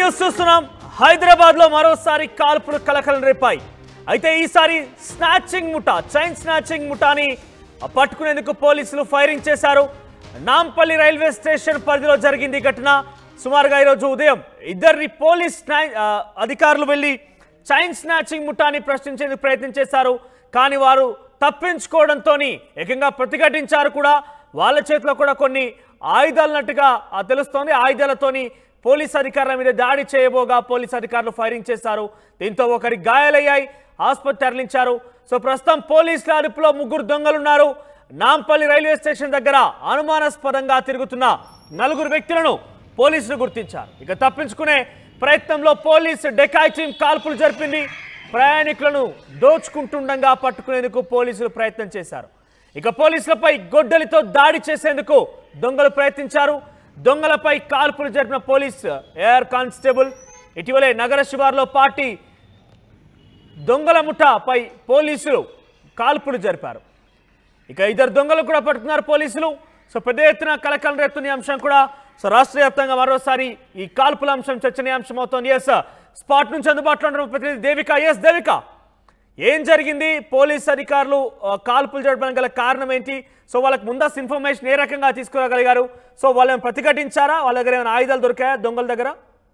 news చూస్తున్నాం హైదరాబాద్ లో మరోసారి కాల్పులు కలకలం రేపాయి అయితే ఈసారి స్నాచింగ్ ముఠా చైన్ స్నాచింగ్ ముఠాని పట్టుకునేందుకు పోలీసులు ఫైరింగ్ చేశారు నాంపల్లి రైల్వే స్టేషన్ పరిధిలో జరిగింది ఈ ఘటన సుమారుగా ఈరోజు ఉదయం ఇద్దరిని పోలీస్ స్నా- ఆ, అధికారులు వెళ్ళి చైన్ స్నాచింగ్ ముఠాని ప్రశ్నించేందుకు ప్రయత్నం చేశారు కానీ వారు తప్పించుకోవడంతో ఏకంగా ప్రతిఘటించారు కూడా వాళ్ళ చేతిలో కూడా కొన్ని ఆయుధాలున్నట్టుగా ఆ, తెలుస్తోంది ఆయుధాలతోని పోలీస్ అధికారుల మీద దాడి చేయబోగా పోలీస్ అధికారులు ఫైరింగ్ చేశారు దీంతో ఒకరి గాయాలయ్యాయి ఆసుపత్రి తరలించారు సో ప్రస్తుతం పోలీసుల అదుపులో ముగ్గురు దొంగలున్నారు నాంపల్లి రైల్వే స్టేషన్ దగ్గర అనుమానాస్పదంగా తిరుగుతున్న నలుగురు వ్యక్తులను పోలీసులు గుర్తించారు ఇక తప్పించుకునే ప్రయత్నంలో పోలీసు డెకాయ్ టీం కాల్పులు జరిపింది ప్రయాణికులను దోచుకుంటుండగా పట్టుకునేందుకు పోలీసులు ప్రయత్నం చేశారు ఇక పోలీసులపై గొడ్డలితో దాడి చేసేందుకు దొంగలు ప్రయత్నించారు దొంగలపై కాల్పులు జరిపిన పోలీస్ ఎయిర్ కానిస్టేబుల్ ఇటీవలే నగర శివార్లో పార్టీ దొంగల ముఠాపై పోలీసులు కాల్పులు జరిపారు ఇక ఇద్దరు దొంగలు కూడా పట్టుకున్నారు పోలీసులు సో పెద్ద ఎత్తున కలకలం రేపుతున్న ఈ అంశం కూడా సో రాష్ట్ర వ్యాప్తంగా మరోసారి ఈ కాల్పుల అంశం చర్చనీయాంశం అవుతోంది ఎస్ స్పాట్ నుంచి అందుబాటులో ఉన్న ప్రతినిధి దేవిక ఎస్ దేవిక ఏం జరిగింది పోలీస్ అధికారులు ఆ, కాల్పులు జరపడానికి గల కారణం ఏంటి సో వాళ్ళకి ముందస్తు ఇన్ఫర్మేషన్ ఏ రకంగా తీసుకురాగలిగారు సో వాళ్ళని ప్రతిఘటించారా వాళ్ళ దగ్గర ఏమైనా ఆయుధాలు దొరికాయా దొంగల దగ్గర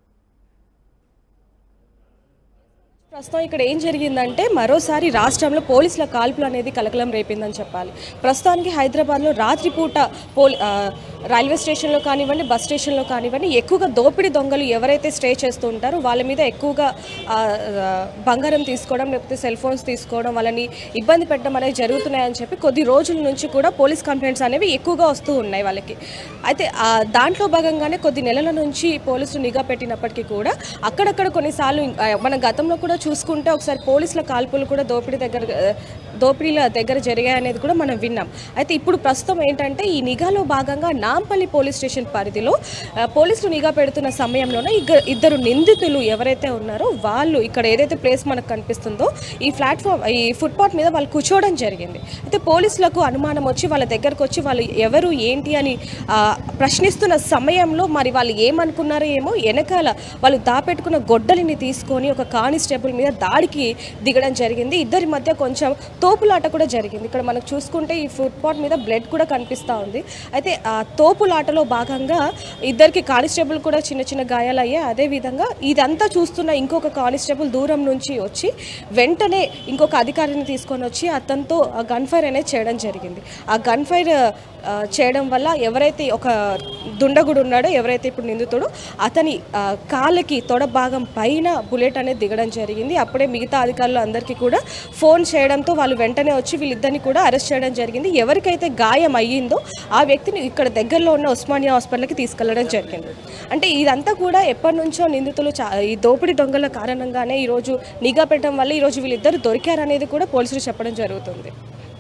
ప్రస్తుతం ఇక్కడ ఏం జరిగిందంటే మరోసారి రాష్ట్రంలో పోలీసుల కాల్పులు అనేది కలకలం రేపిందని చెప్పాలి ప్రస్తుతానికి హైదరాబాద్లో రాత్రిపూట పోల్ ఆ, రైల్వే స్టేషన్లో కానివ్వండి బస్ స్టేషన్లో కానివ్వండి ఎక్కువగా దోపిడీ దొంగలు ఎవరైతే స్టే చేస్తూ ఉంటారో వాళ్ళ మీద ఎక్కువగా ఆ, ఆ, బంగారం తీసుకోవడం లేకపోతే సెల్ ఫోన్స్ తీసుకోవడం వాళ్ళని ఇబ్బంది పెట్టడం అనేది జరుగుతున్నాయని చెప్పి కొద్ది రోజుల నుంచి కూడా పోలీస్ కంప్లైంట్స్ అనేవి ఎక్కువగా వస్తూ ఉన్నాయి వాళ్ళకి అయితే ఆ, దాంట్లో భాగంగానే కొద్ది నెలల నుంచి పోలీసులు నిఘా పెట్టినప్పటికీ కూడా అక్కడక్కడ కొన్నిసార్లు ఆ, మన గతంలో కూడా చూసుకుంటే ఒకసారి పోలీసుల కాల్పులు కూడా దోపిడీ దగ్గర ఆ, దోపిడీల దగ్గర జరిగాయనేది కూడా మనం విన్నాం అయితే ఇప్పుడు ప్రస్తుతం ఏంటంటే ఈ నిఘాలో భాగంగా నాంపల్లి పోలీస్ స్టేషన్ పరిధిలో ఆ, పోలీసులు నిఘా పెడుతున్న సమయంలోనే ఇగ్గ- ఇద్దరు నిందితులు ఎవరైతే ఉన్నారో వాళ్ళు ఇక్కడ ఏదైతే ప్లేస్ మనకు కనిపిస్తుందో ఈ ప్లాట్ఫామ్ ఈ ఫుట్పాత్ మీద వాళ్ళు కూర్చోవడం జరిగింది అయితే పోలీసులకు అనుమానం వచ్చి వాళ్ళ దగ్గరకు వచ్చి వాళ్ళు ఎవరు ఏంటి అని ఆ, ప్రశ్నిస్తున్న సమయంలో మరి వాళ్ళు ఏమనుకున్నారో ఏమో వెనకాల వాళ్ళు దాపెట్టుకున్న గొడ్డలిని తీసుకొని ఒక కానిస్టేబుల్ మీద దాడికి దిగడం జరిగింది ఇద్దరి మధ్య కొంచెం తోపులాట కూడా జరిగింది ఇక్కడ మనకు చూసుకుంటే ఈ ఫుట్పాత్ మీద బ్లడ్ కూడా కనిపిస్తూ ఉంది అయితే ఆ తోపులాటలో భాగంగా ఇద్దరికి కానిస్టేబుల్ కూడా చిన్న చిన్న గాయాలు అయ్యాయి అదేవిధంగా ఇదంతా చూస్తున్న ఇంకొక కానిస్టేబుల్ దూరం నుంచి వచ్చి వెంటనే ఇంకొక అధికారిని తీసుకొని వచ్చి అతనితో గన్ ఫైర్ అనేది చేయడం జరిగింది ఆ గన్ ఫైర్ ఆ, చేయడం వల్ల ఎవరైతే ఒక దుండగుడు ఉన్నాడో ఎవరైతే ఇప్పుడు నిందితుడో అతని ఆ, కాళ్ళకి తొడ భాగం పైన బుల్లెట్ అనేది దిగడం జరిగింది అప్పుడే మిగతా అధికారులు అందరికీ కూడా ఫోన్ చేయడంతో వాళ్ళు వెంటనే వచ్చి వీళ్ళిద్దరిని కూడా అరెస్ట్ చేయడం జరిగింది ఎవరికైతే గాయం అయ్యిందో ఆ వ్యక్తిని ఇక్కడ దగ్గరలో ఉన్న ఉస్మానియా హాస్పిటల్కి తీసుకెళ్లడం జరిగింది అంటే ఇదంతా కూడా ఎప్పటి నుంచో నిందితులు చా- ఈ దోపిడీ దొంగల కారణంగానే ఈరోజు నిఘా పెట్టడం వల్ల ఈరోజు వీళ్ళిద్దరు దొరికారనేది కూడా పోలీసులు చెప్పడం జరుగుతుంది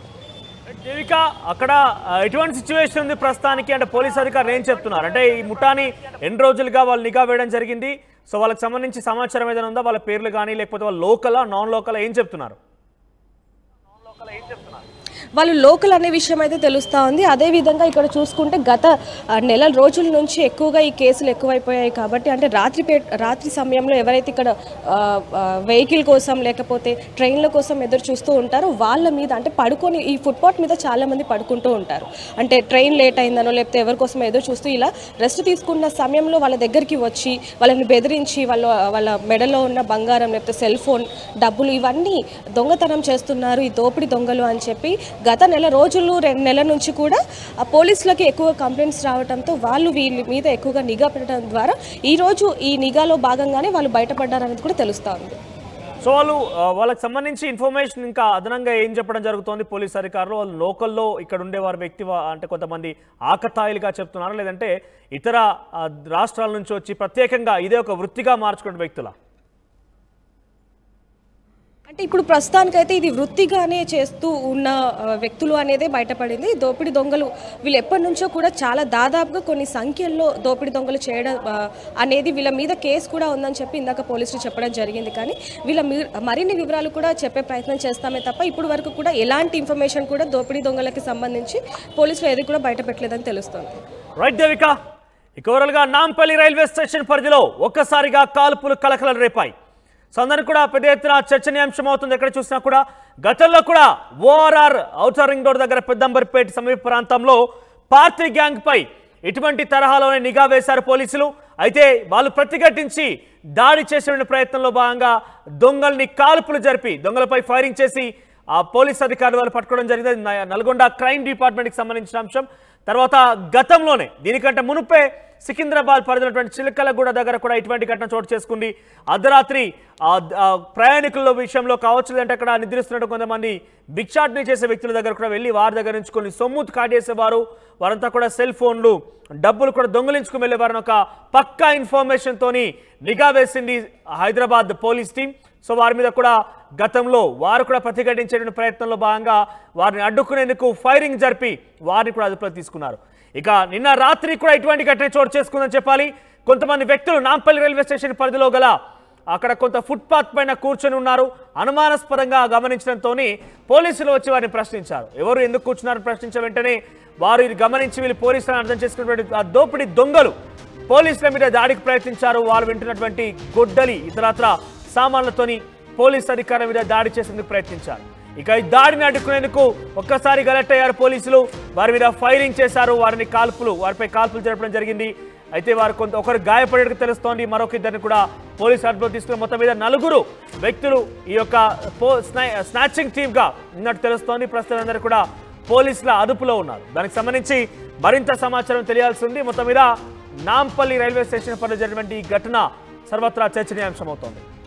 దేవిక అక్కడ ఆ, ఎటువంటి సిచ్యువేషన్ ఉంది ప్రస్తుతానికి అంటే పోలీస్ అధికారులు ఏం చెప్తున్నారు అంటే ఈ ముఠాని ఎన్ని రోజులుగా వాళ్ళు నిఘా వేయడం జరిగింది సో వాళ్ళకి సంబంధించి సమాచారం ఏదైనా ఉందా వాళ్ళ పేర్లు కానీ లేకపోతే వాళ్ళ లోకలా నాన్ లోకలా ఏం చెప్తున్నారు వాళ్ళు లోకల్ అనే విషయం అయితే తెలుస్తూ ఉంది అదేవిధంగా ఇక్కడ చూసుకుంటే గత ఆ, నెల రోజుల నుంచి ఎక్కువగా ఈ కేసులు ఎక్కువైపోయాయి కాబట్టి అంటే రాత్రి పే రాత్రి సమయంలో ఎవరైతే ఇక్కడ వెహికల్ కోసం లేకపోతే ట్రైన్ల కోసం ఎదురు చూస్తూ ఉంటారో వాళ్ళ మీద అంటే పడుకొని ఈ ఫుట్పాత్ మీద చాలామంది పడుకుంటూ ఉంటారు అంటే ట్రైన్ లేట్ అయిందనో లేకపోతే ఎవరి కోసం ఎదురు చూస్తూ ఇలా రెస్ట్ తీసుకున్న సమయంలో వాళ్ళ దగ్గరికి వచ్చి వాళ్ళని బెదిరించి వాళ్ళ వాళ్ళ మెడలో ఉన్న బంగారం లేకపోతే సెల్ ఫోన్ డబ్బులు ఇవన్నీ దొంగతనం చేస్తున్నారు ఈ దోపిడీ దొంగలు అని చెప్పి గత నెల రోజులు రెండు నెలల నుంచి కూడా ఆ పోలీసులకి ఎక్కువ కంప్లైంట్స్ రావడంతో వాళ్ళు వీళ్ళ మీద ఎక్కువగా నిఘా పెట్టడం ద్వారా ఈ రోజు ఈ నిఘాలో భాగంగానే వాళ్ళు బయటపడ్డారనేది కూడా తెలుస్తూ ఉంది సో వాళ్ళు ఆ, వాళ్ళకి సంబంధించి ఇన్ఫర్మేషన్ ఇంకా అదనంగా ఏం చెప్పడం జరుగుతోంది పోలీస్ అధికారులు వాళ్ళు లోకల్లో ఇక్కడ ఉండే వారి వ్యక్తి వా- అంటే కొంతమంది ఆకతాయిలుగా చెప్తున్నారు లేదంటే ఇతర ఆ, రాష్ట్రాల నుంచి వచ్చి ప్రత్యేకంగా ఇదే ఒక వృత్తిగా మార్చుకునే వ్యక్తుల అంటే ఇప్పుడు ప్రస్తుతానికైతే ఇది వృత్తిగానే చేస్తూ ఉన్న ఆ, వ్యక్తులు అనేదే బయటపడింది దోపిడీ దొంగలు వీళ్ళు ఎప్పటి నుంచో కూడా చాలా దాదాపుగా కొన్ని సంఖ్యల్లో దోపిడీ దొంగలు చేయడం ఆ, అనేది వీళ్ళ మీద కేసు కూడా ఉందని చెప్పి ఇందాక పోలీసులు చెప్పడం జరిగింది కానీ వీళ్ళ మీ- మరిన్ని వివరాలు కూడా చెప్పే ప్రయత్నం చేస్తామే తప్ప ఇప్పుడు వరకు కూడా ఎలాంటి ఇన్ఫర్మేషన్ కూడా దోపిడీ దొంగలకి సంబంధించి పోలీసులు ఏది కూడా బయట పెట్టలేదని తెలుస్తుంది రైట్ దేవిక ఇక ఓవరాల్గా నాంపల్లి రైల్వే స్టేషన్ పరిధిలో ఒక్కసారిగా కాల్పులు కలకలం రేపాయి సో అందరికి కూడా పెద్ద ఎత్తున చర్చనీయాంశం అవుతుంది ఎక్కడ చూసినా కూడా గతంలో కూడా ఓఆర్ఆర్ ఔటర్ రింగ్ రోడ్ దగ్గర పెద్దంబరిపేట సమీప ప్రాంతంలో పార్టీ గ్యాంగ్ పై ఇటువంటి తరహాలోనే నిఘా వేశారు పోలీసులు అయితే వాళ్ళు ప్రతిఘటించి దాడి చేసే ప్రయత్నంలో భాగంగా దొంగల్ని కాల్పులు జరిపి దొంగలపై ఫైరింగ్ చేసి ఆ పోలీస్ అధికారులు వాళ్ళు పట్టుకోవడం జరిగింది అది న- నల్గొండ క్రైమ్ డిపార్ట్మెంట్కి సంబంధించిన అంశం తర్వాత గతంలోనే దీనికంటే మునుపే సికింద్రాబాద్ పరిధినటువంటి చిలకలగూడ దగ్గర కూడా ఇటువంటి ఘటన చోటు చేసుకుంది అర్ధరాత్రి ఆ ఆ ప్రయాణికుల విషయంలో కావచ్చు లేదంటే అక్కడ నిద్రిస్తున్నట్టు కొంతమంది భిక్షాటన చేసే వ్యక్తుల దగ్గర కూడా వెళ్ళి వారి దగ్గర నుంచి కొన్ని సొమ్ము కాటేసేవారు వారంతా కూడా సెల్ ఫోన్లు డబ్బులు కూడా దొంగిలించుకుని వెళ్ళేవారని ఒక పక్కా ఇన్ఫర్మేషన్ తోని నిఘా వేసింది హైదరాబాద్ పోలీస్ టీం సో వారి మీద కూడా గతంలో వారు కూడా ప్రతిఘటించే ప్రయత్నంలో భాగంగా వారిని అడ్డుకునేందుకు ఫైరింగ్ జరిపి వారిని కూడా అదుపులో తీసుకున్నారు ఇక నిన్న రాత్రి కూడా ఇటువంటి ఘటన చోటు చేసుకుందని చెప్పాలి కొంతమంది వ్యక్తులు నాంపల్లి రైల్వే స్టేషన్ పరిధిలో గల అక్కడ కొంత ఫుట్పాత్ పైన కూర్చొని ఉన్నారు అనుమానాస్పదంగా గమనించడంతో పోలీసులు వచ్చి వారిని ప్రశ్నించారు ఎవరు ఎందుకు కూర్చున్నారని ప్రశ్నించిన వెంటనే వారు ఇది గమనించి వీళ్ళు పోలీసులను అర్థం చేసుకున్నటువంటి ఆ దోపిడీ దొంగలు పోలీసుల మీద దాడికి ప్రయత్నించారు వారు వింటున్నటువంటి గొడ్డలి ఇతరత్ర సామాన్లతోని పోలీస్ అధికారుల మీద దాడి చేసేందుకు ప్రయత్నించారు ఇక ఈ దాడిని అడ్డుకునేందుకు ఒక్కసారి గలెక్ట్ అయ్యారు పోలీసులు వారి మీద ఫైరింగ్ చేశారు వారిని కాల్పులు వారిపై కాల్పులు జరపడం జరిగింది అయితే వారు కొంత ఒకరు గాయపడేట్టు తెలుస్తోంది మరొక ఇద్దరిని కూడా పోలీసు అదుపులో తీసుకుని మొత్తం మీద నలుగురు వ్యక్తులు ఈ యొక్క పో స్నా- స్నాచింగ్ టీమ్ గా ఉన్నట్టు తెలుస్తోంది ప్రస్తుతం అందరూ కూడా పోలీసుల అదుపులో ఉన్నారు దానికి సంబంధించి మరింత సమాచారం తెలియాల్సి ఉంది మొత్తం మీద నాంపల్లి రైల్వే స్టేషన్ పరిధిలో జరిగినటువంటి ఈ ఘటన సర్వత్రా చర్చనీయాంశమవుతోంది